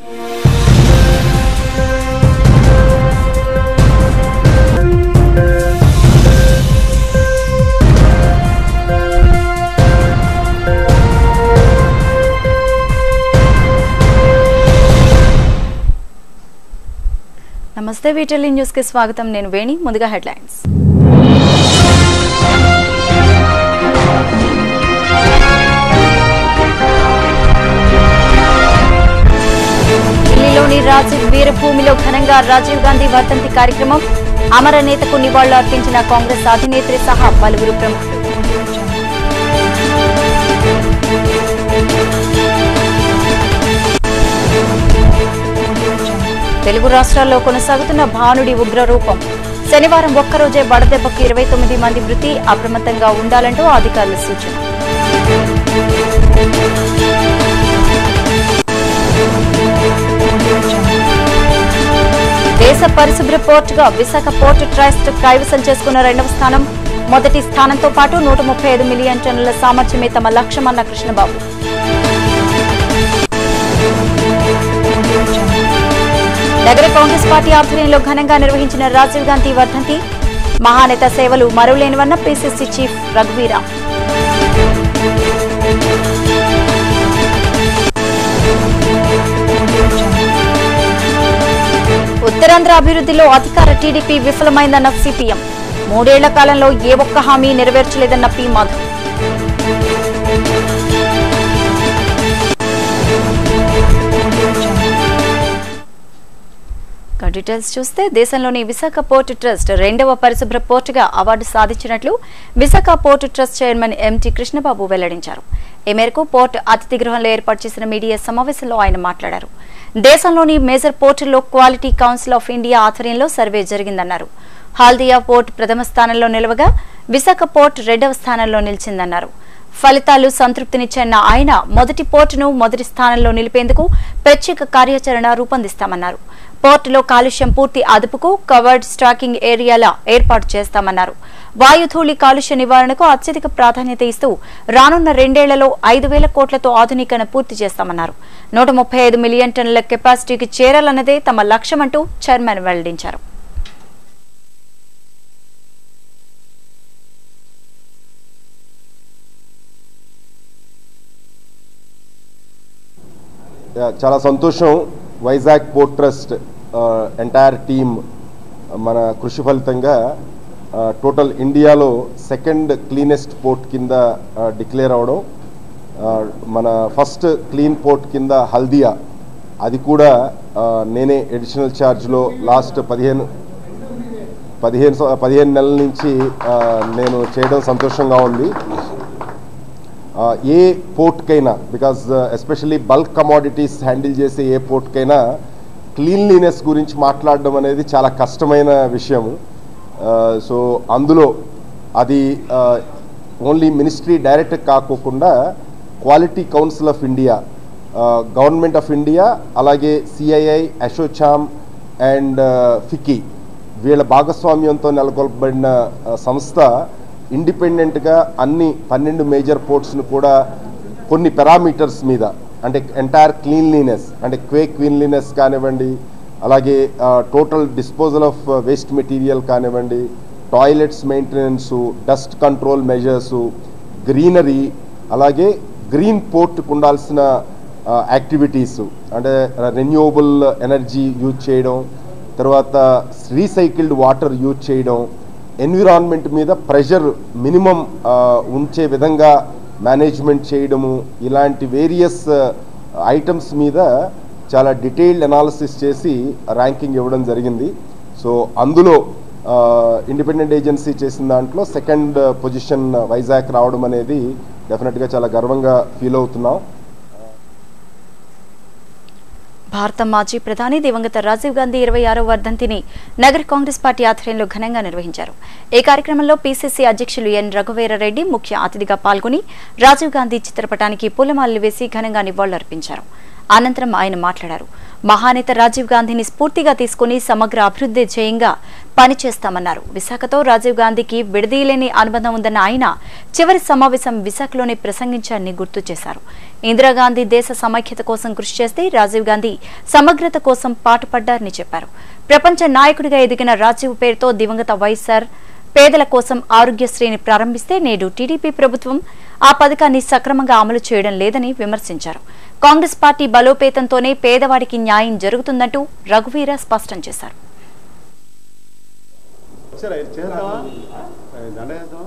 నమస్తే వీటెల్లి న్యూస్ కి స్వాగతం నేను వేణి ముందుగా హెడ్లైన్స్ ఢిల్లీలోని రాజీవ్ వీరభూమిలో ఘనంగా రాజీవ్ గాంధీ వర్ధంతి కార్యక్రమం అమర నేతకు నివాళులు అర్పించిన కాంగ్రెస్ అధినేత్రి సహా పలువురు ప్రముఖులు తెలుగు రాష్ట్రాల్లో కొనసాగుతున్న భానుడి ఉగ్రరూపం శనివారం ఒక్కరోజే వడదెబ్బకు ఇరవై తొమ్మిది మంది మృతి అప్రమత్తంగా ఉండాలంటూ అధికారుల సూచన దేశ పరిశుభ్ర పోర్టుగా విశాఖ పోర్టు ట్రస్ట్ కైవసం చేసుకున్న రెండవ స్థానం మొదటి స్థానంతో పాటు నూట ముప్పై ఐదు మిలియన్ టన్నుల సామర్థ్యమే తమ లక్ష్యమన్న కృష్ణబాబు నగర కాంగ్రెస్ పార్టీ ఆధ్వర్యంలో ఘనంగా నిర్వహించిన రాజీవ్ గాంధీ వర్ధంతి మహానేత సేవలు మరువలేనివన్న పిసిసి చీఫ్ రఘువీరా ఉత్తరాంధ్ర అభివృద్ధిలో అధికార టీడీపీ విఫలమైందన్న సిపిఎం మూడేళ్ల కాలంలో ఏ ఒక్క హామీ నెరవేర్చలేదన్న పి మధు ఇక డీటెయిల్స్ చూస్తే దేశంలోని విశాఖ పోర్టు ట్రస్ట్ రెండవ పరిశుభ్ర పోర్టుగా అవార్డు సాధించినట్లు Visakha port trust chairman M T Krishnababu వెల్లడించారు ఈ మేరకు పోర్టు అతిథి గృహంలో ఏర్పాటు చేసిన మీడియా సమావేశంలో ఆయన మాట్లాడారు దేశంలోని మేజర్ పోర్టుల్లో క్వాలిటీ కౌన్సిల్ ఆఫ్ ఇండియా ఆధ్వర్యంలో సర్వే జరిగిందన్నారు హాల్దియా పోర్ట్ ప్రథమ స్థానంలో నిలవగా విశాఖ పోర్ట్ రెండవ స్థానంలో నిలిచిందన్నారు ఫలితాలు సంతృప్తినిచ్చన్న ఆయన మొదటి పోర్టును మొదటి స్థానంలో నిలిపేందుకు ప్రత్యేక కార్యాచరణ రూపొందిస్తామన్నారు పోర్టులో కాలుష్యం పూర్తి అదుపుకు కవర్డ్ స్టాకింగ్ ఏరియాల ఏర్పాటు చేస్తామన్నారు వాయుధూళి కాలుష్య నివారణకు అత్యధిక ప్రాధాన్యత ఇస్తూ రానున్న రెండేళ్లలో ఐదు వేల కోట్లతో ఆధునీకరణ పూర్తి చేస్తామన్నారు నూట ముప్పై ఐదు మిలియన్ టన్నుల కెపాసిటీకి చేరాలన్నదే తమ లక్ష్యమంటూ చైర్మన్ వెల్లడించారు యా, చాలా సంతోషం Vizag port trust entire team మన కృషి ఫలితంగా టోటల్ ఇండియాలో సెకండ్ క్లీనెస్ట్ పోర్ట్ కింద డిక్లేర్ అవడం ఆ, మన ఫస్ట్ క్లీన్ పోర్ట్ కింద హల్దియా అది కూడా ఆ, నేనే ఎడిషనల్ ఛార్జ్లో లాస్ట్ పదిహేను పదిహేను సం- పదిహేను నెలల నుంచి ఆ, నేను చేయడం సంతోషంగా ఉంది ఆ, ఏ పోర్ట్కైనా because especially bulk commodities handle చేసే ఏ పోర్ట్కైనా క్లీన్లీనెస్ గురించి మాట్లాడడం అనేది చాలా కష్టమైన విషయము సో అందులో అది ఓన్లీ మినిస్ట్రీ డైరెక్ట్ కాకోకుండా quality council of India government of India అలాగే సిఐఐ అశోచామ్ అండ్ ఫికీ వీళ్ళ భాగస్వామ్యంతో నెలకొల్పబడిన ఆ, సంస్థ ఇండిపెండెంట్గా అన్ని పన్నెండు మేజర్ పోర్ట్స్ను కూడా కొన్ని పారామీటర్స్ మీద అంటే ఎంటైర్ క్లీన్లీనెస్ అంటే క్వే క్లీన్లీనెస్ కానివ్వండి అలాగే total disposal of waste material కానివ్వండి toilets maintenance dust control measures greenery అలాగే గ్రీన్ పోర్ట్కు ఉండాల్సిన యాక్టివిటీస్ అంటే రెన్యూవబుల్ ఎనర్జీ యూజ్ చేయడం తర్వాత రీసైకిల్డ్ వాటర్ యూజ్ చేయడం ఎన్విరాన్మెంట్ మీద ప్రెషర్ మినిమం ఉంచే విధంగా మేనేజ్మెంట్ చేయడము ఇలాంటి వేరియస్ ఐటమ్స్ మీద చాలా డీటెయిల్డ్ అనాలిసిస్ చేసి ర్యాంకింగ్ ఇవ్వడం జరిగింది సో అందులో ఇండిపెండెంట్ ఏజెన్సీ చేసిన దాంట్లో సెకండ్ పొజిషన్ వైజాగ్ రావడం అనేది డెఫినెట్గా చాలా గర్వంగా ఫీల్ అవుతున్నాం భారత మాజీ ప్రధాని దివంగత రాజీవ్ గాంధీ ఇరవై ఆరో వర్ధంతిని నగర కాంగ్రెస్ పార్టీ ఆధ్వర్యంలో ఘనంగా నిర్వహించారు ఈ కార్యక్రమంలో పీసీసీ అధ్యక్షులు ఎన్ రఘువీరారెడ్డి ముఖ్య అతిథిగా పాల్గొని రాజీవ్ గాంధీ చిత్రపటానికి పూలమాలలు వేసి ఘనంగా నివాళులర్పించారు అనంతరం ఆయన మాట్లాడారు మహానేత రాజీవ్ గాంధీని స్ఫూర్తిగా తీసుకుని సమగ్ర అభివృద్ధి ధ్యేయంగా పనిచేస్తామన్నారు విశాఖతో రాజీవ్ గాంధీకి విడదీయలేని అనుబంధం ఉందన్న ఆయన చివరి సమావేశం విశాఖలోనే ప్రసంగించారని గుర్తు చేశారు ఇందిరాగాంధీ దేశ సమైక్యత కోసం కృషి చేస్తే రాజీవ్ గాంధీ సమగ్రత కోసం పాటుపడ్డారని చెప్పారు ప్రపంచ నాయకుడిగా ఎదిగిన రాజీవ్ పేరుతో దివంగత వైఎస్ఆర్ పేదల కోసం ఆరోగ్యశ్రీని ప్రారంభిస్తే నేడు టీడీపీ ప్రభుత్వం ఆ పథకాన్ని సక్రమంగా అమలు చేయడం లేదని విమర్శించారు కాంగ్రెస్ పార్టీ బలోపేతంతోనే పేదవాడికి న్యాయం జరుగుతుందంటూ రఘువీర స్పష్టం చేశారు సరే ఇది చేద్దామా అది దండ చేద్దామా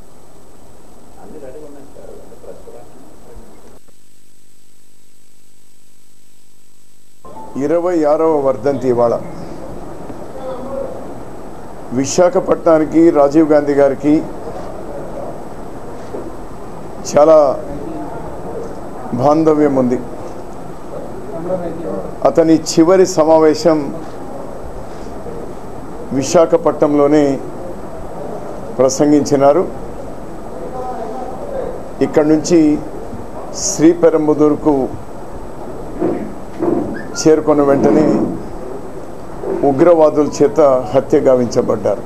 ఇరవై ఆరవ వర్ధంతి ఇవాళ విశాఖపట్నానికి రాజీవ్ గాంధీ గారికి చాలా బాంధవ్యం ఉంది అతని చివరి సమావేశం విశాఖపట్నంలోనే ప్రసంగించినారు ఇక్కడి నుంచి శ్రీపెరంబుదూరుకు చేరుకున్న వెంటనే ఉగ్రవాదుల చేత హత్య గావించబడ్డారు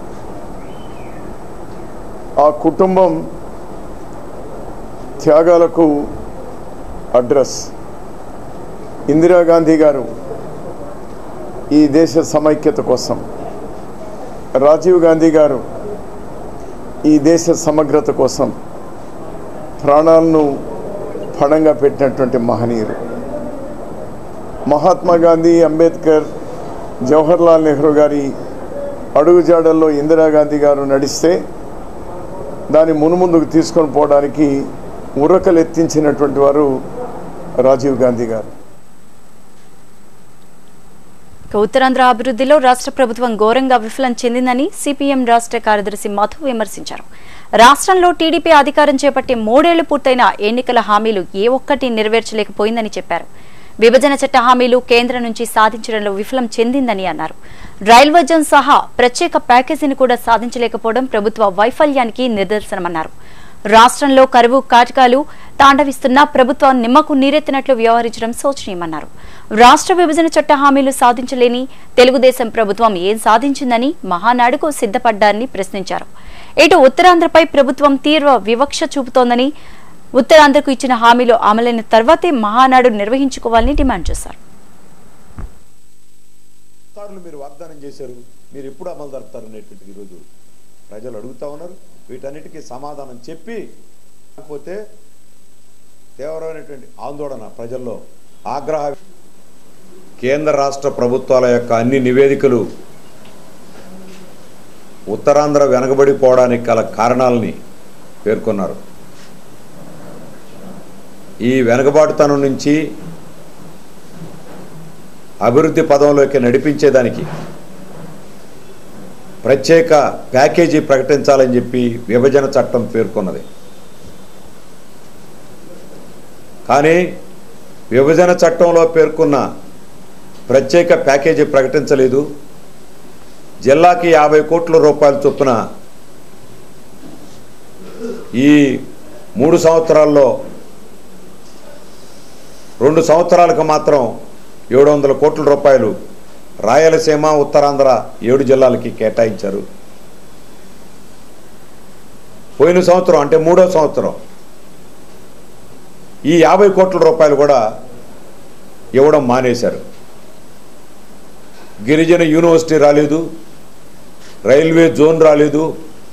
ఆ కుటుంబం త్యాగాలకు అడ్రస్ ఇందిరాగాంధీ గారు ఈ దేశ సమైక్యత కోసం రాజీవ్ గాంధీ గారు ఈ దేశ సమగ్రత కోసం ప్రాణాలను పణంగా పెట్టినటువంటి మహనీయులు మహాత్మా గాంధీ అంబేద్కర్ జవహర్లాల్ నెహ్రూ గారి అడుగుజాడల్లో ఇందిరాగాంధీ గారు నడిస్తే దాన్ని మునుముందుకు తీసుకొని పోవడానికి ఉరకలెత్తించినటువంటి వారు రాజీవ్ గాంధీ గారు ఇక ఉత్తరాంధ్ర అభివృద్ధిలో రాష్ట్ర ప్రభుత్వం ఘోరంగా విఫలం చెందిందని సిపిఎం రాష్ట్ర కార్యదర్శి మధు విమర్శించారు రాష్ట్రంలో టీడీపీ అధికారం చేపట్టి మూడేళ్లు పూర్తయిన ఎన్నికల హామీలు ఏ ఒక్కటి నెరవేర్చలేకపోయిందని చెప్పారు విభజన చట్ట హామీలు కేంద్రం నుంచి సాధించడంలో విఫలం చెందిందని అన్నారు రైల్వే జోన్ సహా ప్రత్యేక ప్యాకేజీని కూడా సాధించలేకపోవడం ప్రభుత్వ వైఫల్యానికి నిదర్శనమన్నారు రాష్ట్రంలో కరువు కాటకాలు తాండవిస్తున్న ప్రభుత్వం నిమ్మకు నీరెత్తినట్లు వ్యవహరించడం శోచనీయమన్నారు రాష్ట్ర విభజన చట్ట హామీలు సాధించలేని తెలుగుదేశం ప్రభుత్వం ఏం సాధించిందని మహానాడుకు సిద్ధపడ్డారని ప్రశ్నించారు ఇటు ఉత్తరాంధ్రపై ప్రభుత్వం తీవ్ర వివక్ష చూపుతోందని ఉత్తరాంధ్రకు ఇచ్చిన హామీలు అమలైన తర్వాతే మహానాడు నిర్వహించుకోవాలని డిమాండ్ చేశారు సార్లు మీరు వాగ్దానం చేశారు మీరు ఎప్పుడు అమలు జరుపుతారు అనేటువంటిది ఈరోజు ప్రజలు అడుగుతా ఉన్నారు వీటన్నిటికీ సమాధానం చెప్పి కాకపోతే తీవ్రమైనటువంటి ఆందోళన ప్రజల్లో ఆగ్రహ కేంద్ర రాష్ట్ర ప్రభుత్వాల యొక్క అన్ని నివేదికలు ఉత్తరాంధ్ర వెనకబడిపోవడానికి గల కారణాలని పేర్కొన్నారు ఈ వెనకబాటుతనం నుంచి అభివృద్ధి పదంలోకి నడిపించేదానికి ప్రత్యేక ప్యాకేజీ ప్రకటించాలని చెప్పి విభజన చట్టం పేర్కొన్నది కానీ విభజన చట్టంలో పేర్కొన్న ప్రత్యేక ప్యాకేజీ ప్రకటించలేదు జిల్లాకి యాభై కోట్ల రూపాయల చొప్పున ఈ మూడు సంవత్సరాల్లో రెండు సంవత్సరాలకు మాత్రం ఏడు వందల కోట్ల రూపాయలు రాయలసీమ ఉత్తరాంధ్ర ఏడు జిల్లాలకి కేటాయించారు పోయిన సంవత్సరం అంటే మూడో సంవత్సరం ఈ యాభై కోట్ల రూపాయలు కూడా ఇవ్వడం మానేశారు గిరిజన యూనివర్సిటీ రాలేదు రైల్వే జోన్ రాలేదు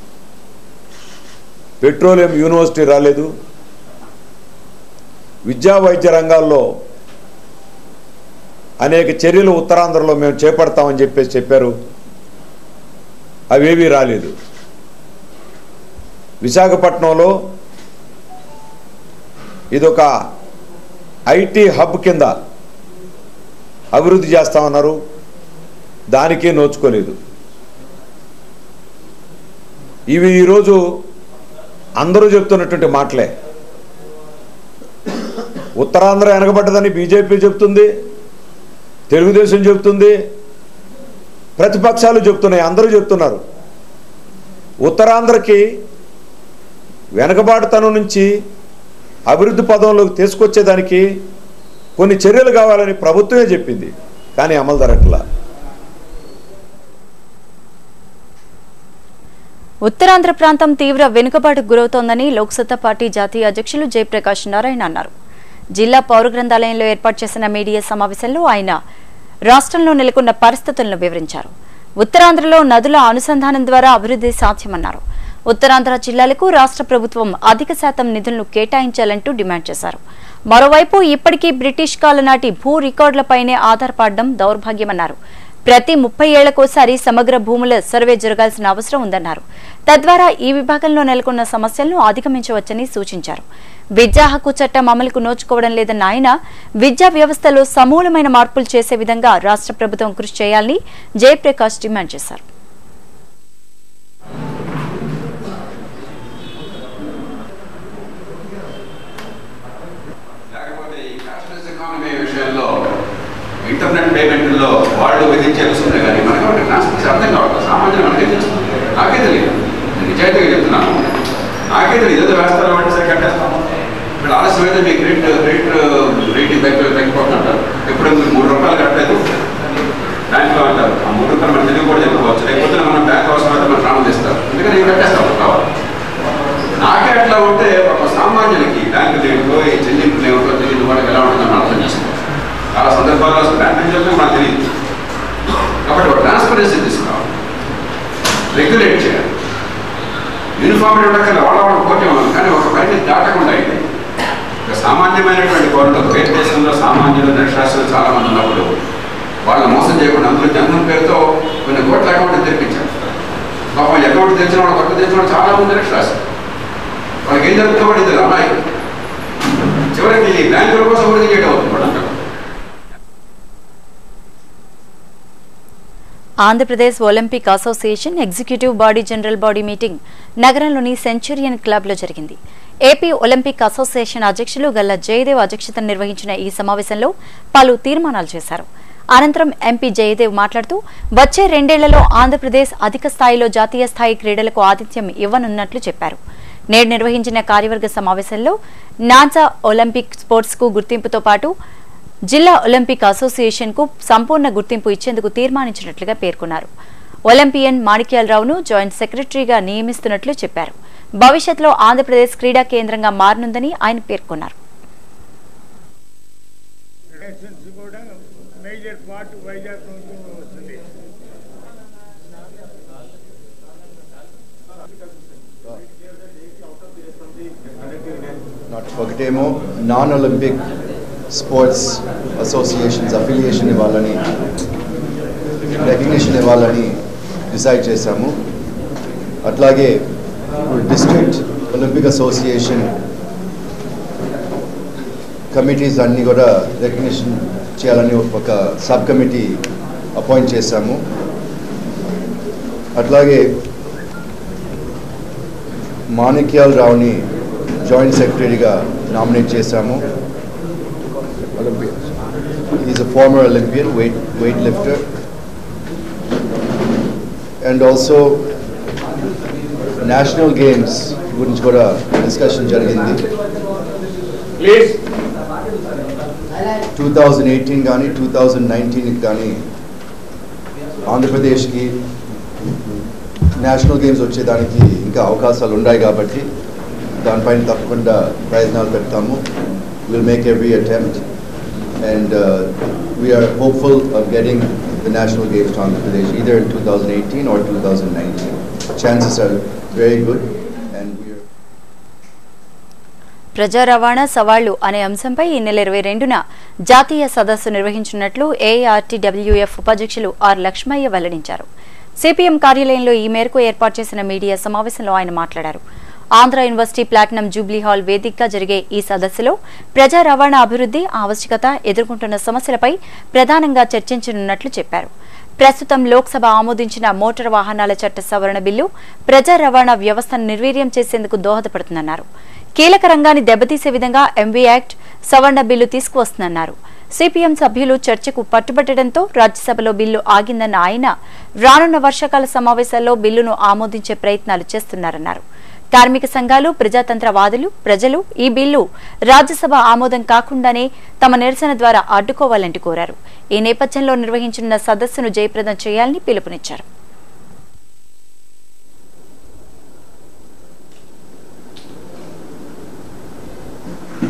పెట్రోలియం యూనివర్సిటీ రాలేదు విద్యా వైద్య రంగాల్లో అనేక చర్యలు ఉత్తరాంధ్రలో మేము చేపడతామని చెప్పేసి చెప్పారు అవేవీ రాలేదు విశాఖపట్నంలో ఇదొక ఐటీ హబ్ కింద అభివృద్ధి చేస్తామన్నారు దానికే నోచుకోలేదు ఇవి ఈరోజు అందరూ చెప్తున్నటువంటి మాటలే ఉత్తరాంధ్ర వెనకబడ్డదని బీజేపీ చెప్తుంది తెలుగుదేశం చెప్తుంది ప్రతిపక్షాలు చెప్తున్నాయి అందరూ చెప్తున్నారు ఉత్తరాంధ్రకి వెనకబాటుతనం నుంచి అభివృద్ధి పదంలోకి తీసుకొచ్చేదానికి కొన్ని చర్యలు కావాలని ప్రభుత్వమే చెప్పింది కానీ అమలు జరగట్లా ఉత్తరాంధ్ర ప్రాంతం తీవ్ర వెనుకబాటుకు గురవుతోందని లోక్సత్తా పార్టీ జాతీయ అధ్యక్షులు జయప్రకాష్ నారాయణ అన్నారు జిల్లా పౌర గ్రంథాలయంలో ఏర్పాటు చేసిన మీడియా సమావేశంలో ఆయన రాష్ట్రంలో నెలకొన్న పరిస్థితులను వివరించారు ఉత్తరాంధ్రలో నదుల అనుసంధానం ద్వారా అభివృద్ధి సాధ్యమన్నారు ఉత్తరాంధ్ర జిల్లాలకు రాష్ట్ర ప్రభుత్వం అధిక శాతం నిధులను కేటాయించాలంటూ డిమాండ్ చేశారు మరోవైపు ఇప్పటికీ బ్రిటిష్ కాలం నాటి భూ రికార్డులపైనే ఆధారపడడం దౌర్భాగ్యమన్నారు ప్రతి ముప్పై ఏళ్లకోసారి సమగ్ర భూముల సర్వే జరగాల్సిన అవసరం ఉందన్నారు తద్వారా ఈ విభాగంలో నెలకొన్న సమస్యలను అధిగమించవచ్చని సూచించారు విద్యా హక్కు చట్టం అమలుకు నోచుకోవడం లేదన్న ఆయన విద్యా వ్యవస్థలో సమూలమైన మార్పులు చేసే విధంగా రాష్ట్ర ప్రభుత్వం కృషి చేయాలని జయప్రకాష్ డిమాండ్ చేశారు లేకపోతే ఈ క్యాష్లెస్ ఎకానమీ విషయంలో ఇంటర్నెట్ పేమెంట్లో వాళ్ళు విధించే రుసుములే కానీ మనకి ఒకటి ట్రాన్స్పరెన్సీ అర్థం కావట్లేదు సామాన్యులు మనకే తెలుసు నాకే తెలియదు నేను నిజాయితీగా చెప్తున్నాను నాకే తెలియదు ఏదో వేస్తారు కాబట్టి సరే కట్టేస్తాం ఇప్పుడు ఆలస్యం అయితే మీకు రేట్ రేట్ రేటింగ్ తగ్గి తగ్గిపోతుంటారు ఎప్పుడు మీరు మూడు రూపాయలు కట్టలేదు బ్యాంక్లో అంటారు ఆ మూడు రూపాయలు మనం తెలివి కూడా చెప్పుకోవచ్చు లేకపోతే మనం బ్యాంక్ అవసరం అయితే మనం ప్రాణం చేస్తారు ఎందుకంటే నేను కట్టేస్తాను కావాలి నాకే అట్లా ఉంటే ఒక సామాన్యులకి బ్యాంకు ఏమిటో ఈ చెల్లింపులు ఏమిటో తెలియదు వాళ్ళకి ఎలా ఉంటుందో మనం అర్థం చేసుకోవాలి చాలా సందర్భాల్లో అసలు బ్యాంక్ అని చెప్పి మనకు తెలియదు కాబట్టి ఒక ట్రాన్స్పరెన్సీ తీసుకురావాలి రెగ్యులేట్ చేయాలి యూనిఫామిటీ ఉండక్కర్లే వాళ్ళ వాళ్ళ పోటీ ఉన్నాం కానీ ఒక పరిధి దాటకుండా అయితే ఒక సామాన్యమైనటువంటి కోరలు వేరే దేశంలో సామాన్యులు నిరక్షరాస్యులు చాలా మంది ఉన్నప్పుడు వాళ్ళని మోసం చేయకుండా అందులో జన్మం పేరుతో కొన్ని కోట్ల అకౌంట్ తెరిపించారు పాపం అకౌంట్ తెరిచిన వాళ్ళు కొత్త తెరిచిన వాళ్ళు చాలా మంది నిరక్షరాస్యులు వాళ్ళకి ఏం జరుగుతుందో కూడా ఇది అమ్మాయి చివరికి బ్యాంకుల కోసం కూడా చేయడం అవుతుంది వాళ్ళంతా Andhra Pradesh Olympic association executive body general body meeting నగరంలోని సెంచురియన్ క్లబ్లో జరిగింది ఏపీ ఒలింపిక్ అసోసియేషన్ అధ్యక్షులు గల్లా జయదేవ్ అధ్యక్షతన నిర్వహించిన ఈ సమావేశంలో పలు తీర్మానాలు చేశారు అనంతరం ఎంపీ జయదేవ్ మాట్లాడుతూ వచ్చే రెండేళ్లలో ఆంధ్రప్రదేశ్ అధిక స్థాయిలో జాతీయ స్థాయి క్రీడలకు ఆతిథ్యం ఇవ్వనున్నట్లు చెప్పారు నేడు నిర్వహించిన కార్యవర్గ సమావేశంలో నాజా ఒలింపిక్ స్పోర్ట్స్ కు గుర్తింపుతో పాటు జిల్లా ఒలింపిక్ అసోసియేషన్ కు సంపూర్ణ గుర్తింపు ఇచ్చేందుకు తీర్మానించినట్లుగా పేర్కొన్నారు ఒలింపియన్ మాణిక్యాలరావును జాయింట్ సెక్రటరీగా నియమిస్తున్నట్లు చెప్పారు భవిష్యత్తులో ఆంధ్రప్రదేశ్ క్రీడా కేంద్రంగా మారనుందని ఆయన పేర్కొన్నారు ఎలక్షన్స్ కూడా మేజర్ పార్ట్ వైజాగ్ నుంచి వస్తుంది నాట్ ఒకటేమో non Olympic sports associations affiliation ఇవ్వాలని రికగ్నిషన్ ఇవ్వాలని డిసైడ్ చేశాము అట్లాగే డిస్ట్రిక్ట్ ఒలింపిక్ అసోసియేషన్ కమిటీస్ అన్నీ కూడా రికగ్నిషన్ చేయాలని ఒక సబ్ కమిటీ అపాయింట్ చేశాము అట్లాగే మాణిక్యాల రావుని జాయింట్ సెక్రటరీగా నామినేట్ చేశాము is a former Olympian weight weight lifter and also national games గురించి కూడా డిస్కషన్ జరిగింది ప్లీజ్ టూ థౌజండ్ ఎయిటీన్ కానీ టూ థౌజండ్ నైన్టీన్కి కానీ ఆంధ్రప్రదేశ్కి నేషనల్ గేమ్స్ వచ్చేదానికి ఇంకా అవకాశాలు ఉన్నాయి కాబట్టి దానిపైన తప్పకుండా ప్రయత్నాలు పెడతాము will make every attempt and we are hopeful of getting the national games to Andhra Pradesh either in two thousand eighteen or two thousand nineteen chances are very good and we are ప్రజా రవాణా సవాళ్లు అనే అంశంపై ఈ నెల ఇరవై రెండున జాతీయ సదస్సు నిర్వహించనున్నట్లు ఏఆర్టీడబ్ల్యూఎఫ్ ఉపాధ్యక్షులు ఆర్ లక్ష్మయ్య వెల్లడించారు సిపిఎం కార్యాలయంలో ఈ మేరకు ఏర్పాటు చేసిన మీడియా సమావేశంలో ఆయన మాట్లాడారు Andhra university platinum jubilee hall వేదికగా జరిగే ఈ సదస్సులో ప్రజా రవాణా అభివృద్ధి ఆవశ్యకత ఎదుర్కొంటున్న సమస్యలపై ప్రధానంగా చర్చించనున్నట్లు చెప్పారు ప్రస్తుతం లోక్సభ ఆమోదించిన మోటార్ వాహనాల చట్ట సవరణ బిల్లు ప్రజా రవాణా వ్యవస్థను నిర్వీర్యం చేసేందుకు దోహదపడుతుందన్నారు కీలక రంగాన్ని దెబ్బతీసే విధంగా ఎంవీ యాక్ట్ సవరణ బిల్లు తీసుకువస్తుందన్నారు సిపిఎం సభ్యులు చర్చకు పట్టుబట్టడంతో రాజ్యసభలో బిల్లు ఆగిందన్న ఆయన రానున్న వర్షాకాల సమావేశాల్లో బిల్లును ఆమోదించే ప్రయత్నాలు చేస్తున్నారన్నారు కార్మిక సంఘాలు ప్రజాతంత్రవాదులు ప్రజలు ఈ బిల్లు రాజ్యసభ ఆమోదం కాకుండానే తమ నిరసన ద్వారా అడ్డుకోవాలంటూ కోరారు ఈ నేపథ్యంలో నిర్వహించనున్న సదస్సును జయప్రదం చేయాలని పిలుపునిచ్చారు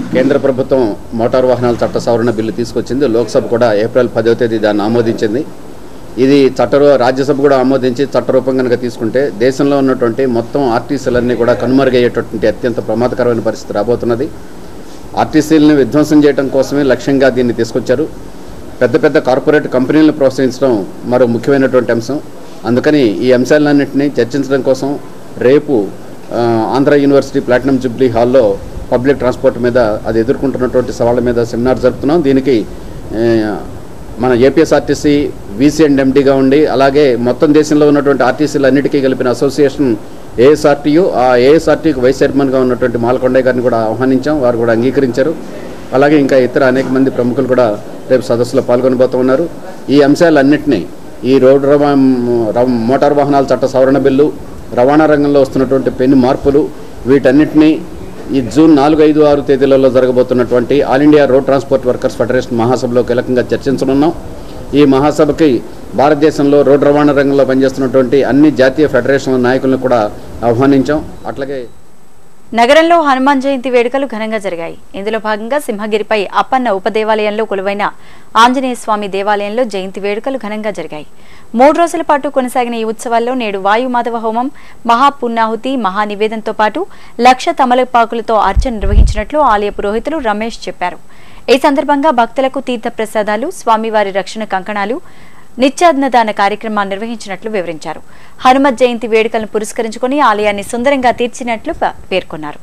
కేంద్ర ప్రభుత్వం మోటారు వాహనాల చట్ట సవరణ బిల్లు తీసుకొచ్చింది లోక్సభ కూడా ఏప్రిల్ పదవ తేదీ దాన్ని ఆమోదించింది ఇది చట్ట రాజ్యసభ కూడా ఆమోదించి చట్టరూపం కనుక తీసుకుంటే దేశంలో ఉన్నటువంటి మొత్తం ఆర్టీసీలన్నీ కూడా కనుమరుగయ్యేటటువంటి అత్యంత ప్రమాదకరమైన పరిస్థితి రాబోతున్నది ఆర్టీసీలని విధ్వంసం చేయడం కోసమే లక్ష్యంగా దీన్ని తీసుకొచ్చారు పెద్ద పెద్ద కార్పొరేట్ కంపెనీలను ప్రోత్సహించడం మరో ముఖ్యమైనటువంటి అంశం అందుకని ఈ అంశాలన్నింటినీ చర్చించడం కోసం రేపు ఆ, ఆంధ్ర యూనివర్సిటీ ప్లాటినం జూబ్లీ హాల్లో పబ్లిక్ ట్రాన్స్పోర్ట్ మీద అది ఎదుర్కొంటున్నటువంటి సవాళ్ళ మీద సెమినార్ జరుపుతున్నాం దీనికి ఆ, మన ఏపీఎస్ఆర్టీసీ వీసీ అండ్ ఎండీగా ఉండి అలాగే మొత్తం దేశంలో ఉన్నటువంటి ఆర్టీసీలు అన్నిటికీ కలిపిన అసోసియేషన్ ఏఎస్ఆర్టీయు ఆ ఏఎస్ఆర్టీకి వైస్ చైర్మన్గా ఉన్నటువంటి మాలకొండయ్య గారిని కూడా ఆహ్వానించాం వారు కూడా అంగీకరించారు అలాగే ఇంకా ఇతర అనేక మంది ప్రముఖులు కూడా రేపు సదస్సులో పాల్గొనబోతూ ఉన్నారు ఈ అంశాలన్నింటినీ ఈ రోడ్డు రవా రవ- మోటార్ వాహనాల చట్ట సవరణ బిల్లు రవాణా రంగంలో వస్తున్నటువంటి పెను మార్పులు వీటన్నిటినీ ఈ జూన్ నాలుగు ఐదు ఆరు తేదీలలో జరగబోతున్నటువంటి all India road transport workers federation మహాసభలో కీలకంగా చర్చించనున్నాం ఈ మహాసభకి భారతదేశంలో రోడ్డు రవాణా రంగంలో పనిచేస్తున్నటువంటి అన్ని జాతీయ ఫెడరేషన్ల నాయకులను కూడా ఆహ్వానించాం అట్లాగే నగరంలో హనుమాన్ జయంతి వేడుకలు ఘనంగా జరిగాయి ఇందులో భాగంగా సింహగిరిపై అప్పన్న ఉపదేవాలయంలో కొలువైన ఆంజనేయ స్వామి దేవాలయంలో జయంతి వేడుకలు ఘనంగా జరిగాయి మూడు రోజుల పాటు కొనసాగిన ఈ ఉత్సవాల్లో నేడు వాయుమాధవ హోమం మహాపుణ్యాహుతి మహానివేదంతో పాటు లక్ష తమలపాకులతో అర్చన నిర్వహించినట్లు ఆలయ పురోహితులు రమేష్ చెప్పారు ఈ సందర్భంగా భక్తులకు తీర్థ ప్రసాదాలు స్వామివారి రక్షణ కంకణాలు నిత్యాన్నదాన కార్యక్రమాన్ని నిర్వహించినట్లు వివరించారు హనుమత్ జయంతి వేడుకలను పురస్కరించుకుని ఆలయాన్ని సుందరంగా తీర్చినట్లు ప- పేర్కొన్నారు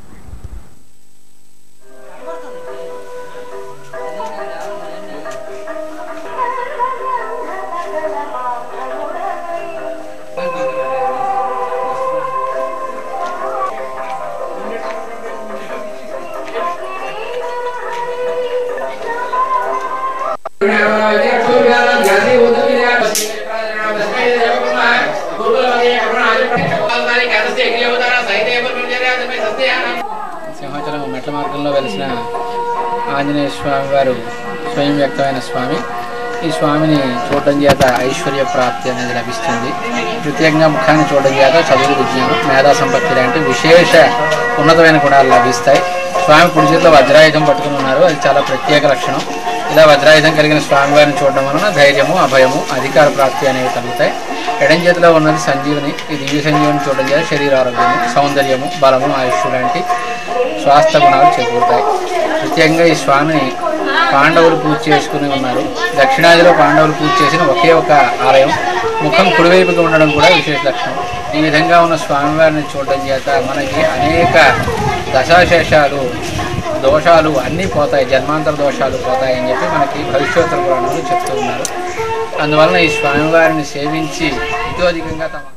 సింహాచలం మెట్ల మార్గంలో వెలిసిన ఆంజనేయ స్వామి వారు స్వయం వ్యక్తమైన స్వామి ఈ స్వామిని చూడడం చేత ఐశ్వర్య ప్రాప్తి అనేది లభిస్తుంది ప్రత్యేకంగా ముఖాన్ని చూడడం చేత చదువు విజ్ఞానం మేధా సంపత్తి లాంటి విశేష ఉన్నతమైన గుణాలు లభిస్తాయి స్వామి కుడి చేతిలో వజ్రాయుధం పట్టుకుని ఉన్నారు అది చాలా ప్రత్యేక లక్షణం ఇలా వజ్రాయుధం కలిగిన స్వామివారిని చూడడం వలన ధైర్యము అభయము అధికార ప్రాప్తి అనేవి కలుగుతాయి ఎడం చేతిలో ఉన్నది సంజీవని ఈ దివ్య సంజీవని చూడడం చేత శరీర ఆరోగ్యము సౌందర్యము బలము ఆయుష్ లాంటి స్వాస్థ్య గుణాలు చేకూరుతాయి ప్రత్యేకంగా ఈ స్వామిని పాండవులు పూజ చేసుకుని ఉన్నారు దక్షిణాదిలో పాండవులు పూజ చేసిన ఒకే ఒక ఆలయం ముఖం కుడివైపుగా ఉండడం కూడా విశేష లక్షణం ఈ విధంగా ఉన్న స్వామివారిని చూడడం చేత మనకి అనేక దశాశేషాలు దోషాలు అన్నీ పోతాయి జన్మాంతర దోషాలు పోతాయి అని చెప్పి మనకి భవిష్యోత్తర పురాణాలు చెప్తూ ఉన్నారు అందువలన ఈ స్వామివారిని సేవించి ఇతోధికంగా తమ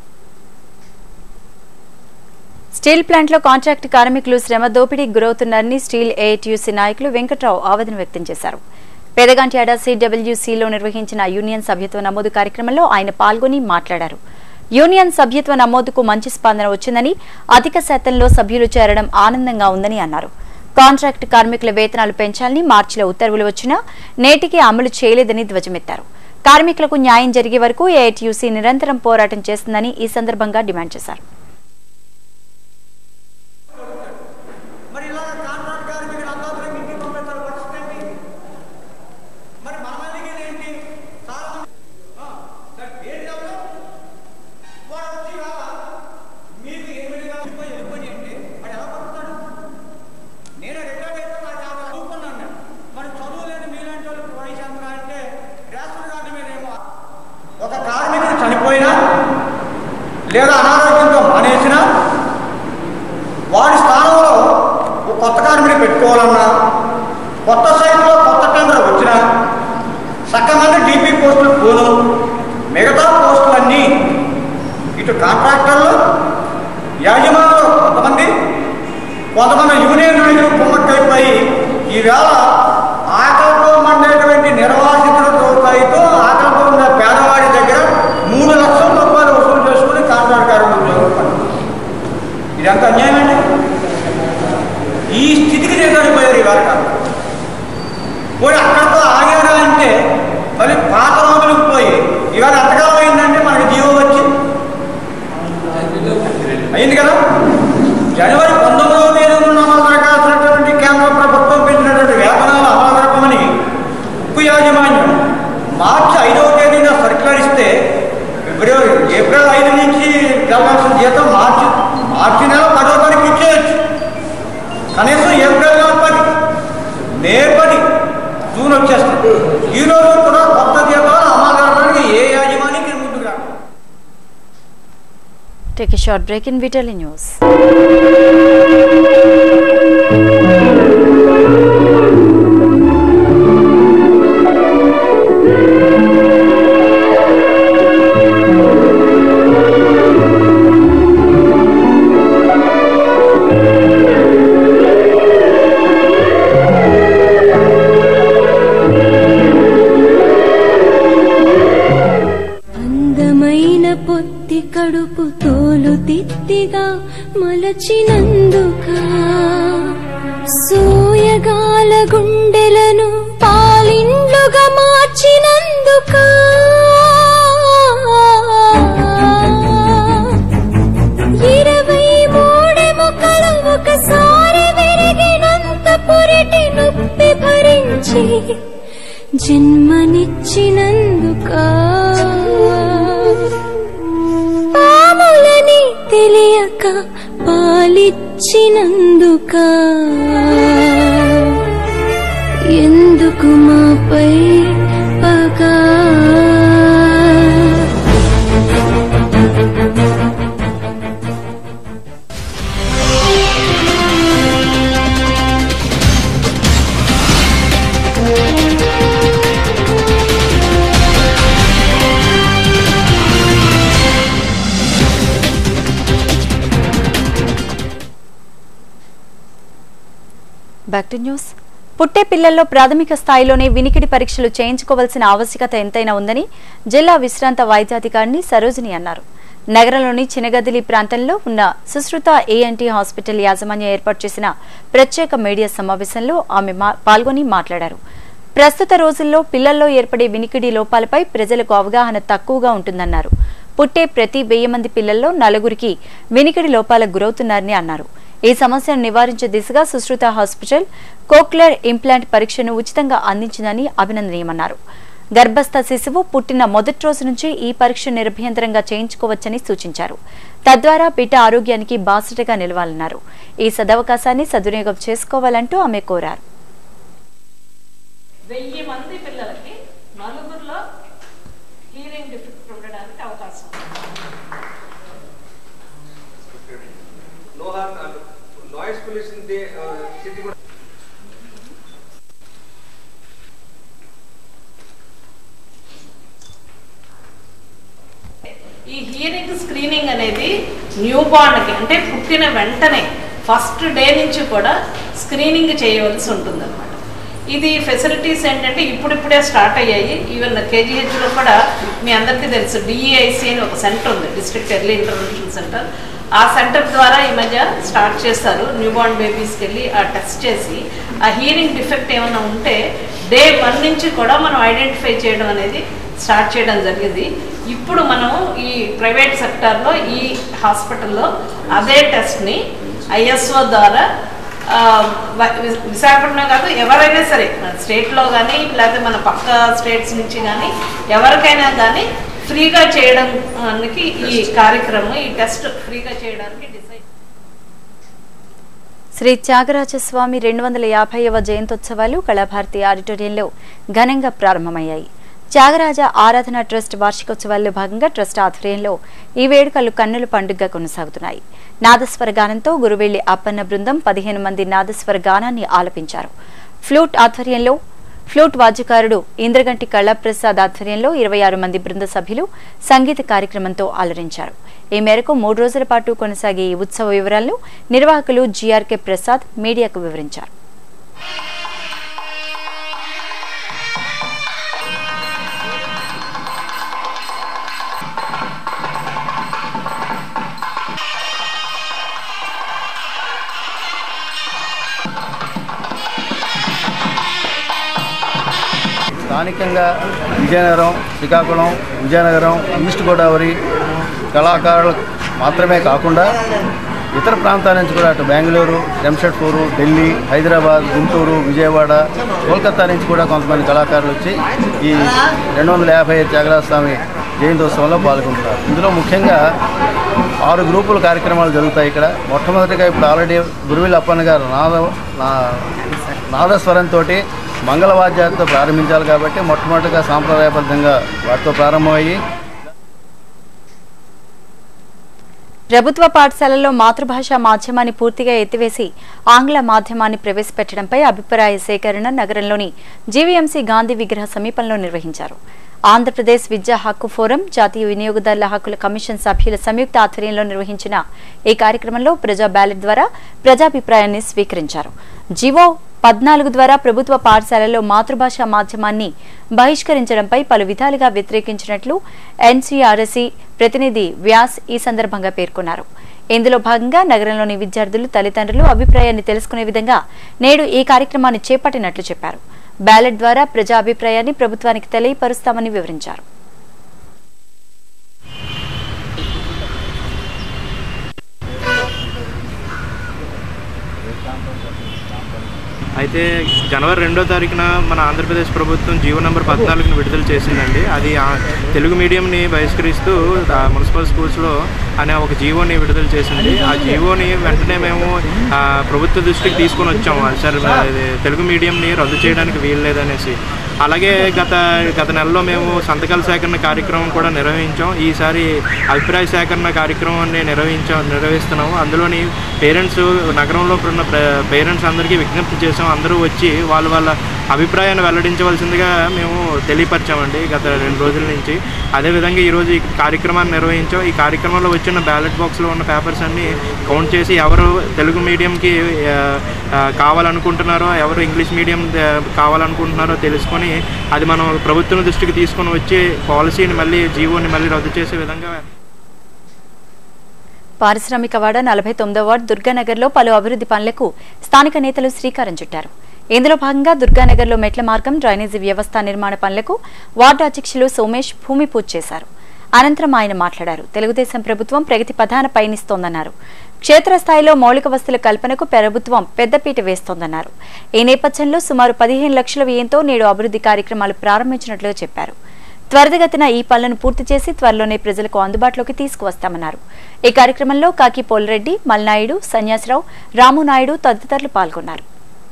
స్టీల్ ప్లాంట్లో కాంట్రాక్ట్ కార్మికులు శ్రమ దోపిడీకి గురవుతున్నారని స్టీల్ ఏఐటీయూసీ నాయకులు వెంకట్రావు ఆవేదన వ్యక్తం చేశారు పెదగంట్యాడ సిడబ్ల్యూసీలో నిర్వహించిన యూనియన్ సభ్యత్వ నమోదు కార్యక్రమంలో ఆయన పాల్గొని మాట్లాడారు యూనియన్ సభ్యత్వ నమోదుకు మంచి స్పందన వచ్చిందని అధిక శాతంలో సభ్యులు చేరడం ఆనందంగా ఉందని అన్నారు కాంట్రాక్ట్ కార్మికుల వేతనాలు పెంచాలని మార్చిలో ఉత్తర్వులు వచ్చినా నేటికి అమలు చేయలేదని ధ్వజమెత్తారు కార్మికులకు న్యాయం జరిగే వరకు ఏఐటీయూసీ నిరంతరం పోరాటం చేస్తుందని ఈ సందర్భంగా డిమాండ్ చేశారు మరి ఇలా కాంట్రాక్ట్ కార్మికులు అందరూ ఇంటికి పంపించాలి పరిస్థితి ఏంటి మరి మన మందికి ఏంటి చాలా మంది ఆ, దానికి ఏం చేయాలి వాడు వచ్చి ఇవాళ మీకు ఎనిమిదిగా వెళ్ళిపోయి వెళ్ళిపోయి అంటే వాడు ఎలా పడుతాడు నేను రిటైర్ అయితే నాకు యాభై చదువుకున్నాను నేను మరి చదువు లేని మీలాంటి వాళ్ళు వయసు ఎంత అంటే రేషన్ కార్డు మీద ఏమో ఒక కార్మికుడు చనిపోయినా లేదా అనారోగ్యంతో మానేసినా వాడి స్థానంలో ఒక కొత్త కార్మికుని పెట్టుకోవాలన్నా కొత్త సైట్లో కొత్త టెండర్ వచ్చినా సక్కమంది డీపీ పోస్టులు పోను మిగతా పోస్టులన్నీ ఇటు కాంట్రాక్టర్లు యాజమానులు కొంతమంది కొంతమంది యూనియన్ నాయకులు కుమ్మక్కైపోయి ఈవేళ ఆకలితో మండేటువంటి నిర్వాసితులతో సైతం ఆకలితో ఉన్న పేదవాడి దగ్గర మూడు లక్షల రూపాయలు వసూలు చేసుకుని కాంట్రాక్ట్ కార్మికులు జరుగుతున్నారు ఇదంతా అన్యాయం అండి ఈ స్థితికి దిగడిపోయారు ఇవాళ పోయి అక్కడితో ఆగారా అంటే మళ్ళీ పాత రోజులకు పోయి ఇవాళ ఎంతకాలం అయిందంటే మనకి జీవో వచ్చి అయింది కదా జనవరి పంతొమ్మిదవ తేదీ నుండి అమలు దరఖాస్తున్నటువంటి కేంద్ర ప్రభుత్వం పెట్టిన సర్క్యులర్ ఇస్తే ఫిబ్రవరి ఏప్రిల్ ఐదు నుంచి వెళ్ళాల్సిన జీతం మార్చి మార్చి నెల పదో తారీఖు ఇచ్చేయచ్చు కనీసం ఏప్రిల్ నెల పది మే పది జూన్ వచ్చేస్తుంది ఈ రోజు కూడా కొత్త జీతాలు అమలు జరపడానికి ఏ యాజమాన్యానికి ముందుకు రాదు Take a short break in Vitaly News. అందమైన పొత్తి కడుపు తోలు తిత్తిగా మలచినందుక సోయగాల గుండెలను పాలిండ్లుగా మార్చినందుక ఇరవై మూడెముకలు ఒకసారి విరిగినంత పురిటి నొప్పి భరించి జన్మనిచ్చినందుక పాములని తెలియక పాలిచ్చినందుక ఎందుకు మాపై పగా బ్యాక్ టు న్యూస్ పుట్టే పిల్లల్లో ప్రాథమిక స్థాయిలోనే వినికిడి పరీక్షలు చేయించుకోవాల్సిన ఆవశ్యకత ఎంతైనా ఉందని జిల్లా విశ్రాంత వైద్యాధికారిని సరోజిని అన్నారు నగరంలోని చినగదిలి ప్రాంతంలో ఉన్న సుశ్రుత ఏఎన్టీ హాస్పిటల్ యాజమాన్యం ఏర్పాటు చేసిన ప్రత్యేక మీడియా సమావేశంలో ఆమె మా- పాల్గొని మాట్లాడారు ప్రస్తుత రోజుల్లో పిల్లల్లో ఏర్పడే వినికిడి లోపాలపై ప్రజలకు అవగాహన తక్కువగా ఉంటుందన్నారు పుట్టే ప్రతి వెయ్యి మంది పిల్లల్లో నలుగురికి వినికిడి లోపాలకు గురవుతున్నారని అన్నారు ఈ సమస్యను నివారించే దిశగా సుశ్రుత హాస్పిటల్ కోక్లర్ ఇంప్లాంట్ పరీక్షను ఉచితంగా అందించిందని అభినందనీయమన్నారు గర్భస్థ శిశువు పుట్టిన మొదటి రోజు నుంచి ఈ పరీక్ష నిర్భయంతరంగా చేయించుకోవచ్చని సూచించారు తద్వారా బిడ్డ ఆరోగ్యానికి బాసటగా నిలవాలన్నారు ఈ సదవకాశాన్ని సద్వినియోగం చేసుకోవాలంటూ ఆమె కోరారు వెయ్యి మంది పిల్లలకి నలుగురిలో హీరింగ్ డిఫెక్ట్ ఉండడానికి అవకాశం నాయిస్ పొల్యూషన్ సిటీ కూడా ఈ హియరింగ్ స్క్రీనింగ్ అనేది న్యూ బార్న్కి అంటే పుట్టిన వెంటనే ఫస్ట్ డే నుంచి కూడా స్క్రీనింగ్ చేయవలసి ఉంటుంది అనమాట ఇది ఫెసిలిటీస్ ఏంటంటే ఇప్పుడిప్పుడే స్టార్ట్ అయ్యాయి ఈవెన్ కేజీహెచ్లో కూడా మీ అందరికీ తెలుసు డిఈఐసి అని ఒక సెంటర్ ఉంది డిస్ట్రిక్ట్ ఎర్లీ ఇంటర్వెన్షన్ సెంటర్ ఆ సెంటర్ ద్వారా ఈ మధ్య స్టార్ట్ చేస్తారు న్యూ బార్న్ బేబీస్కి వెళ్ళి ఆ టెస్ట్ చేసి ఆ హియరింగ్ డిఫెక్ట్ ఏమైనా ఉంటే డే వన్ నుంచి కూడా మనం ఐడెంటిఫై చేయడం అనేది స్టార్ట్ చేయడం జరిగింది ఇప్పుడు మనం ఈ ప్రైవేట్ సెక్టార్లో ఈ హాస్పిటల్లో అదే టెస్ట్ని ఐఎస్ఓ ద్వారా ఆ, వ- వి- విశాఖపట్నం కాదు ఎవరైనా సరే మన స్టేట్లో కానీ లేకపోతే మన పక్క స్టేట్స్ నుంచి కానీ ఎవరికైనా కానీ ఫ్రీగా చేయడానికి ఈ కార్యక్రమం ఈ టెస్ట్ ఫ్రీగా చేయడానికి డిసైడ్ శ్రీ త్యాగరాజస్వామి రెండు వందల యాభైవ జయంతోత్సవాలు కళాభారతి ఆడిటోరియంలో ఘనంగా ప్రారంభమయ్యాయి త్యాగరాజ ఆరాధన ట్రస్ట్ వార్షికోత్సవాల్లో భాగంగా ట్రస్ట్ ఆధ్వర్యంలో ఈ వేడుకలు కన్నుల పండుగగా కొనసాగుతున్నాయి నాదస్వర గానంతో గురువెల్లి అప్పన్న బృందం పదిహేను మంది నాదస్వర గానాన్ని ఆలపించారు ఫ్లూట్ ఆధ్వర్యంలో ఫ్లూట్ వాద్యకారుడు ఇంద్రగంటి కళాప్రసాద్ ఆధ్వర్యంలో ఇరవై ఆరు మంది బృంద సభ్యులు సంగీత కార్యక్రమంతో అలరించారు ఈ మేరకు మూడు రోజుల పాటు కొనసాగే ఈ ఉత్సవ వివరాలను నిర్వాహకులు జీఆర్కే ప్రసాద్ మీడియాకు వివరించారు స్థానికంగా విజయనగరం శ్రీకాకుళం విజయనగరం ఈస్ట్ గోదావరి కళాకారులు మాత్రమే కాకుండా ఇతర ప్రాంతాల నుంచి కూడా అటు బెంగళూరు జంషెడ్పూరు ఢిల్లీ హైదరాబాద్ గుంటూరు విజయవాడ కోల్కతా నుంచి కూడా కొంతమంది కళాకారులు వచ్చి ఈ రెండు వందల యాభై త్యాగరాజ స్వామి జయంతోత్సవంలో పాల్గొంటున్నారు ఇందులో ముఖ్యంగా ఆరు గ్రూపుల కార్యక్రమాలు జరుగుతాయి ఇక్కడ మొట్టమొదటిగా ఇప్పుడు ఆల్రెడీ గురువిల్ అప్పన్న గారు నాద నా- నాదస్వరంతో మంగళవాద్యాలతో ప్రారంభించాలి కాబట్టి మొట్టమొదటిగా సాంప్రదాయబద్ధంగా వాటితో ప్రారంభమయ్యి ప్రభుత్వ పాఠశాలల్లో మాతృభాష మాధ్యమాన్ని పూర్తిగా ఎత్తివేసి ఆంగ్ల మాధ్యమాన్ని ప్రవేశపెట్టడంపై అభిప్రాయ సేకరణ నగరంలోని జీవీఎంసీ గాంధీ విగ్రహ సమీపంలో నిర్వహించారు ఆంధ్రప్రదేశ్ విద్యా హక్కు ఫోరం జాతీయ వినియోగదారుల హక్కుల కమిషన్ సభ్యుల సంయుక్త ఆధ్వర్యంలో నిర్వహించిన ఈ కార్యక్రమంలో ప్రజా బ్యాలెట్ ద్వారా ప్రజాభిప్రాయాన్ని స్వీకరించారు జీవో పద్నాలుగు ద్వారా ప్రభుత్వ పాఠశాలల్లో మాతృభాష మాధ్యమాన్ని బహిష్కరించడంపై పలు విధాలుగా వ్యతిరేకించినట్లు ఎన్సీఆర్ఎస్సీ ప్రతినిధి వ్యాస్ ఈ సందర్భంగా పేర్కొన్నారు ఇందులో భాగంగా నగరంలోని విద్యార్థులు తల్లిదండ్రులు అభిప్రాయాన్ని తెలుసుకునే విధంగా నేడు ఈ కార్యక్రమాన్ని చేపట్టినట్లు చెప్పారు బ్యాలెట్ ద్వారా ప్రజా అభిప్రాయాన్ని ప్రభుత్వానికి తెలియపరుస్తామని వివరించారు అయితే జనవరి రెండో తారీఖున మన ఆంధ్రప్రదేశ్ ప్రభుత్వం జీవో నెంబర్ పద్నాలుగును విడుదల చేసిందండి అది ఆ తెలుగు మీడియంని బహిష్కరిస్తూ ఆ మున్సిపల్ స్కూల్స్లో అనే ఒక జీవోని విడుదల చేసింది ఆ జీవోని వెంటనే మేము ఆ, ప్రభుత్వ దృష్టికి తీసుకొని వచ్చాము అది సార్ ఇది తెలుగు మీడియంని రద్దు చేయడానికి వీలు లేదనేసి అలాగే గత గత నెలలో మేము సంతకాల సేకరణ కార్యక్రమం కూడా నిర్వహించాం ఈసారి అభిప్రాయ సేకరణ కార్యక్రమాన్ని నిర్వహించాం నిర్వహిస్తున్నాము అందులోని పేరెంట్స్ నగరంలో ఉన్న పేరెంట్స్ అందరికీ విజ్ఞప్తి చేసాం అందరూ వచ్చి వాళ్ళ వాళ్ళ అభిప్రాయాన్ని వెల్లడించవలసిందిగా మేము తెలియపరిచామండి గత రెండు రోజుల నుంచి అదేవిధంగా ఈరోజు ఈ కార్యక్రమాన్ని నిర్వహించాం ఈ కార్యక్రమంలో వచ్చిన బ్యాలెట్ బాక్స్లో ఉన్న పేపర్స్ అన్ని కౌంట్ చేసి ఎవరు తెలుగు మీడియంకి ఆ, ఆ, కావాలనుకుంటున్నారో ఎవరు ఇంగ్లీష్ మీడియం ఆ, కావాలనుకుంటున్నారో తెలుసుకొని అది మనం ప్రభుత్వం దృష్టికి తీసుకొని వచ్చి పాలసీని మళ్ళీ జీవోని మళ్ళీ రద్దు చేసే విధంగా పారిశ్రామిక వాడ నలభై తొమ్మిదో వార్డు దుర్గానగర్లో పలు అభివృద్ధి పనులకు స్థానిక నేతలు శ్రీకారం చుట్టారు ఇందులో భాగంగా దుర్గానగర్లో మెట్ల మార్గం డ్రైనేజీ వ్యవస్థ నిర్మాణ పనులకు వార్డు అధ్యక్షులు సోమేష్ భూమి పూజ చేశారు అనంతరం ఆయన మాట్లాడారు తెలుగుదేశం ప్రభుత్వం ప్రగతి పథాన పయనిస్తోందన్నారు క్షేత్రస్థాయిలో మౌలిక వస్తుల కల్పనకు ప్రభుత్వం పెద్దపీట వేస్తోందన్నారు ఈ నేపథ్యంలో సుమారు పదిహేను లక్షల వ్యయంతో నేడు అభివృద్ధి కార్యక్రమాలు ప్రారంభించినట్లు చెప్పారు త్వరితగతిన ఈ పనులను పూర్తి చేసి త్వరలోనే ప్రజలకు అందుబాటులోకి తీసుకువస్తామన్నారు ఈ కార్యక్రమంలో కాకి పోలరెడ్డి మల్నాయుడు సన్యాసరావు రాము నాయుడు తదితరులు పాల్గొన్నారు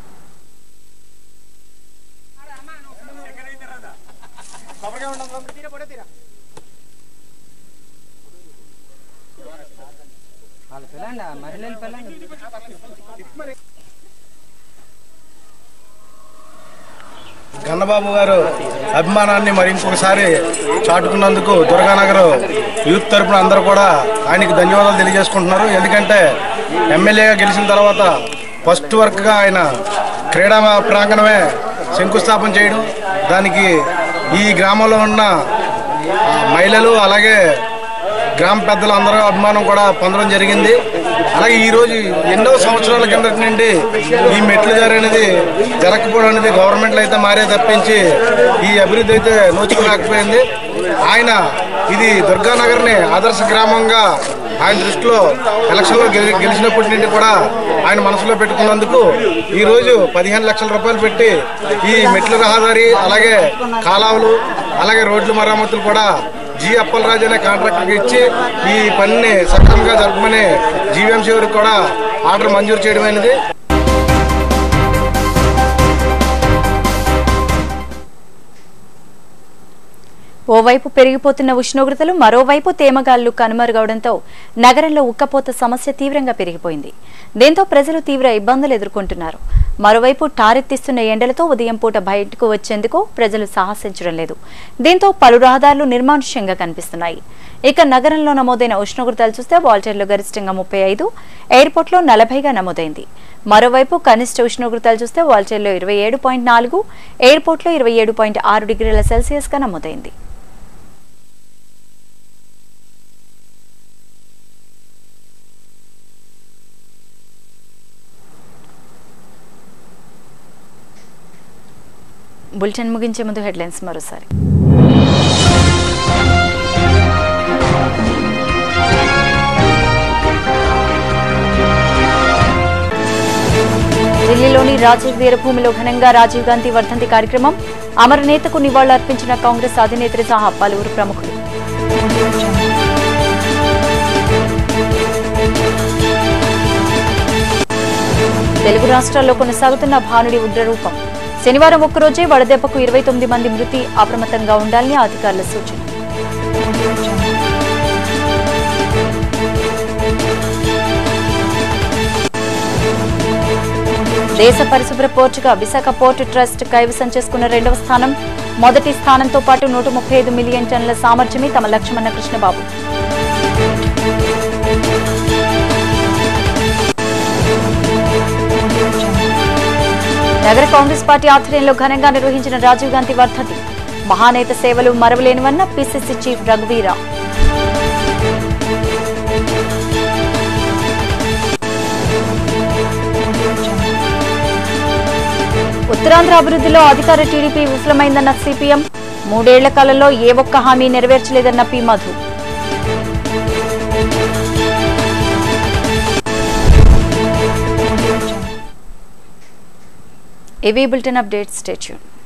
గన్నబాబు గారు అభిమానాన్ని మరి ఇంకొకసారి చాటుకున్నందుకు దుర్గానగర్ యూత్ తరపున అందరూ కూడా ఆయనకి ధన్యవాదాలు తెలియజేసుకుంటున్నారు ఎందుకంటే ఎమ్మెల్యేగా గెలిచిన తర్వాత ఫస్ట్ వర్క్గా ఆయన క్రీడా ప్రాంగణమే శంకుస్థాపన చేయడం దానికి ఈ గ్రామంలో ఉన్న ఆ, మహిళలు అలాగే గ్రామ పెద్దలు అందరూ అభిమానం కూడా పొందడం జరిగింది అలాగే ఈ రోజు ఎన్నో సంవత్సరాల కిందటి నుండి ఈ మెట్లు అనేది జరగకపోవడం అనేది గవర్నమెంట్లో అయితే మారే తప్పించి ఈ అభివృద్ధి అయితే నోచుకోలేకపోయింది ఆయన ఇది దుర్గానగర్ని ఆదర్శ గ్రామంగా ఆయన దృష్టిలో ఎలక్షన్లో గెలి గెలిచినప్పటి నుండి కూడా ఆయన మనసులో పెట్టుకున్నందుకు ఈ రోజు పదిహేను లక్షల రూపాయలు పెట్టి ఈ మెట్ల రహదారి అలాగే కాలావలు అలాగే రోడ్ల మరమ్మతులు కూడా జి అప్పలరాజు అనే కాంట్రాక్టర్కి ఇచ్చి ఈ పనిని సక్రమంగా జరపమని జీవీఎంసీ వారికి కూడా ఆర్డర్ మంజూరు చేయడం అనేది ఓవైపు పెరిగిపోతున్న ఉష్ణోగ్రతలు మరోవైపు తేమగాళ్లు కనుమరుగవడంతో నగరంలో ఉక్కపోత సమస్య తీవ్రంగా పెరిగిపోయింది దీంతో ప్రజలు తీవ్ర ఇబ్బందులు ఎదుర్కొంటున్నారు మరోవైపు టారెత్తిస్తున్న ఎండలతో ఉదయం పూట బయటకు వచ్చేందుకు ప్రజలు సాహసించడం లేదు దీంతో పలు రహదారులు నిర్మానుష్యంగా కనిపిస్తున్నాయి ఇక నగరంలో నమోదైన ఉష్ణోగ్రతలు చూస్తే వాల్టర్లో గరిష్టంగా ముప్పై ఐదు ఎయిర్పోర్ట్లో నలభైగా నమోదైంది మరోవైపు కనిష్ట ఉష్ణోగ్రతలు చూస్తే వాల్టర్లో ఇరవై ఏడు పాయింట్ నాలుగు ఎయిర్పోర్ట్లో ఇరవై ఏడు పాయింట్ ఆరు డిగ్రీల సెల్సియస్గా నమోదైంది బులెటిన్ ముగించే ముందు హెడ్లైన్స్ మరోసారి రాజీవ్ వీరభూమిలో ఘనంగా రాజీవ్ గాంధీ వర్ధంతి కార్యక్రమం అమరనేతకు నివాళులర్పించిన కాంగ్రెస్ అధినేత్రి సహా పలువురు ప్రముఖులు తెలుగు రాష్ట్రాల్లో కొనసాగుతున్న భానుడి ఉగ్రరూపం శనివారం ఒక్కరోజే వడదెబ్బకు ఇరవై తొమ్మిది మంది మృతి అప్రమత్తంగా ఉండాలని అధికారుల సూచన దేశ పరిశుభ్ర పోర్టుగా విశాఖ పోర్టు ట్రస్ట్ కైవసం చేసుకున్న రెండవ స్థానం మొదటి స్థానంతో పాటు నూట ముప్పై ఐదు మిలియన్ టన్నుల సామర్థ్యమే తమ లక్ష్యమన్న కృష్ణబాబు నగర కాంగ్రెస్ పార్టీ ఆధ్వర్యంలో ఘనంగా నిర్వహించిన రాజీవ్ గాంధీ వర్ధంతి మహానేత సేవలు మరవలేనివన్న పిసిసి చీఫ్ రఘువీరా ఉత్తరాంధ్ర అభివృద్ధిలో అధికార టీడీపీ విఫలమైందన్న సిపిఎం మూడేళ్ల కాలంలో ఏ ఒక్క హామీ నెరవేర్చలేదన్న పి మధు ఇవి బులెటిన్ అప్డేట్స్ స్టేట్యూన్